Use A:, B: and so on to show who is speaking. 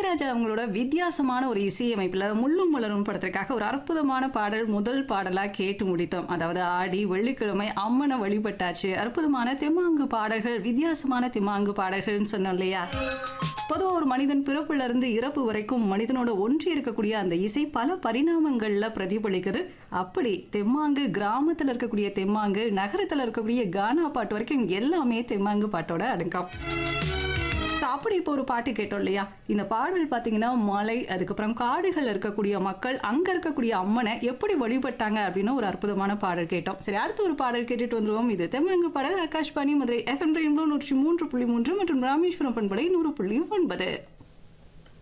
A: இளையராஜா அவங்களோட வித்தியாசமான ஒரு இசையமைப்புல முள்ளும் மலரும் படத்திற்காக ஒரு அற்புதமான பாடல் முதல் பாடலா கேட்டு முடித்தோம் அதாவது ஆடி வெள்ளிக்கிழமை அம்மனை வழிபட்டாச்சு அற்புதமான தெம்மாங்கு பாடல்கள் வித்தியாசமான தெம்மாங்கு பாடல்கள்னு சொன்னோம் இல்லையா பொதுவாக ஒரு மனிதன் பிறப்புல இருந்து இறப்பு வரைக்கும் மனிதனோட ஒன்றி இருக்கக்கூடிய அந்த இசை பல பரிணாமங்கள்ல பிரதிபலிக்குது அப்படி தெம்மாங்கு கிராமத்துல இருக்கக்கூடிய தெம்மாங்கு நகரத்துல இருக்கக்கூடிய கானா பாட்டு வரைக்கும் எல்லாமே தெம்மாங்கு பாட்டோட அடங்கம் ஸோ அப்படி இப்போ ஒரு பாட்டு கேட்டோம் இல்லையா இந்த பாடல் பார்த்தீங்கன்னா மலை அதுக்கப்புறம் காடுகள் இருக்கக்கூடிய மக்கள் அங்கே இருக்கக்கூடிய அம்மனை எப்படி வழிபட்டாங்க அப்படின்னு ஒரு அற்புதமான பாடல் கேட்டோம் சரி அடுத்து ஒரு பாடல் கேட்டுட்டு வந்துருவோம் இது தெம்மங்கு பாடல் ஆகாஷ்பாணி மதுரை எஃப்எம் ரெயின்போ நூற்றி மூன்று புள்ளி மூன்று மற்றும் ராமேஸ்வரம் பண்படை நூறு புள்ளி ஒன்பது